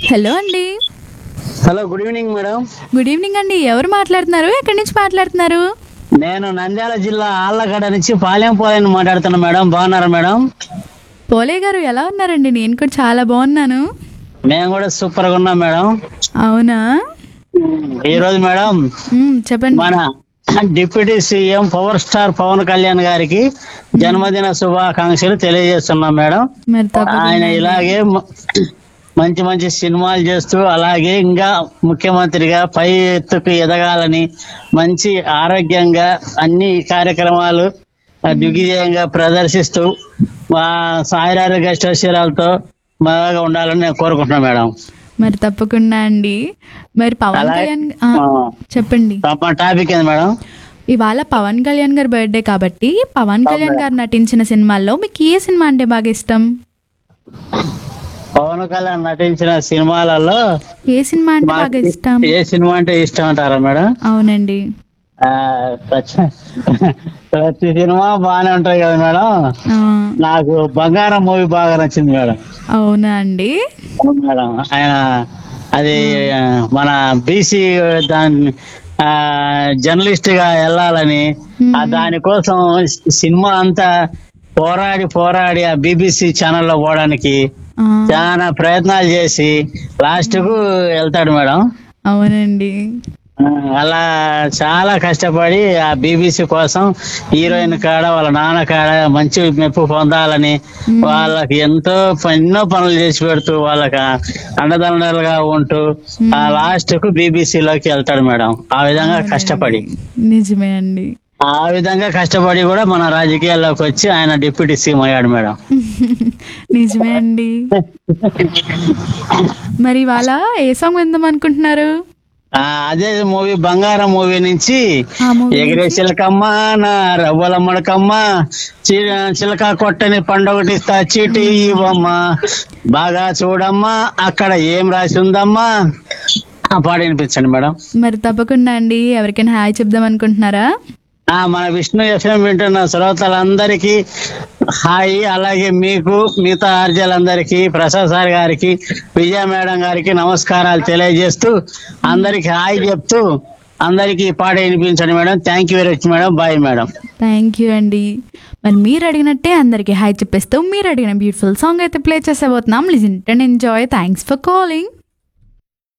hello అండి hello good evening madam good evening అండి ఎవరు మాట్లాడుతున్నారు ఎక్కడి నుంచి మాట్లాడుతున్నారు నేను నంద్యాల జిల్లా ఆళ్ళగడ్డ నుంచి పాలెం పోలేని మాట్లాడుతున్నా మేడం బాగున్నారా మేడం పోలే గారు ఎలా ఉన్నారండి నేను కూడా చాలా బాగున్నాను మేము కూడా సూపర్ గా ఉన్నాం మేడం అవునా ఈ రోజు మేడం మ్, చెప్పండి మన deputy CM power star Pawan Kalyan గారికి జన్మదిన శుభాకాంక్షలు తెలియజేస్తున్నాం మేడం మరి తప్పకుండా ఆయన ఇలాగే మ- మంచి మంచి సినిమాలు చేస్తూ అలాగే ఇంకా ముఖ్యమంత్రిగా పై ఎత్తుకు ఎదగాలని మంచి ఆరోగ్యంగా అన్ని కార్యక్రమాలు ఆ, దిగ్విజయంగా ప్రదర్శిస్తూ మా సాయిరారోగ్య అష్టోశీరాలతో బాగా ఉండాలని నేను కోరుకుంటున్నాను మేడం మరి తప్పకుండా అండి మరి పవన్ అలాగే కళ్యాణ్ ఆ, ఆ, చెప్పండి తప్ప టాపిక్ ఏంది మేడం ఇవాళ పవన్ కళ్యాణ్ గారి బర్త్డే కాబట్టి పవన్ కళ్యాణ్ గారు నటించిన సినిమాల్లో మీకు ఏ సినిమా అంటే బాగా ఇష్టం పవన్ కళ్యాణ్ నటించిన సినిమాలలో ఏ సినిమా అంటే బాగా మాకు ఇష్టం ఏ సినిమా అంటే ఇష్టం అంటారా మేడం అవునండి ఆ, ప్రతి ప్రతి సినిమా బాగానే ఉంటాయి కదా మేడం ఆ, నాకు బంగారం మూవీ బాగా నచ్చింది మేడం అవునా అండి అవును మేడం ఆయన అది ఆ, మన బీసీ దాని ఆ, జర్నలిస్ట్ గా వెళ్ళాలని ఆ దానికోసం సినిమా అంతా పోరాడి పోరాడి ఆ బీబీసీ ఛానల్లో పోవడానికి ఆ, చాలా ప్రయత్నాలు చేసి లాస్ట్ కు వెళ్తాడు మేడం అవునండి ఆ, అలా చాలా కష్టపడి ఆ బీబీసీ కోసం హీరోయిన్ కాడ వాళ్ళ నాన్న కాడ మంచి మెప్పు పొందాలని వాళ్ళకి ఎంతో ప- ఎన్నో పనులు చేసి పెడుతూ వాళ్ళకి ఆ అండదండలుగా ఉంటూ ఆ లాస్ట్ కు BBC లోకి వెళ్తాడు మేడం ఆ విధంగా కష్టపడి నిజమే అండి ఆ విధంగా కష్టపడి కూడా మన రాజకీయాల్లోకి వచ్చి ఆయన డిప్యూటీ సీఎం అయ్యాడు మేడం నిజమే అండి మరి ఇవాళ ఏ సాంగ్ విందాం అనుకుంటున్నారు ఆ, అదే మూవీ బంగారం మూవీ నుంచి ఆ మూవీ ఎగిరే చిలకమ్మ నా రవ్వల మడకమ్మ చి- చిలక కొట్టని పండొకటిస్తా చీటి ఇవ్వమ్మ బాగా చూడమ్మా అక్కడ ఏం రాసి ఉందమ్మా ఆ పాట వినిపించండి మేడం మరి తప్పకుండా అండి ఎవరికైనా హాయ్ చెప్దాం అనుకుంటున్నారా ఆ మన విష్ణు ఎఫ్ఎం వింటున్న శ్రోతలందరికీ హాయ్ అలాగే మీకు మిగతా ఆర్జలందరికీ ప్రసాద్ సార్ గారికి విజయ మేడం గారికి నమస్కారాలు తెలియజేస్తూ అందరికి హాయ్ చెప్తూ అందరికీ ఈ పాట వినిపించండి madam thank you very much madam bye madam thank you అండి మరి మీరు అడిగినట్టే అందరికీ హాయ్ చెప్పేస్తూ మీరు అడిగిన బ్యూటిఫుల్ సాంగ్ అయితే ప్లే చేసేబోతున్నాం listen and enjoy thanks for calling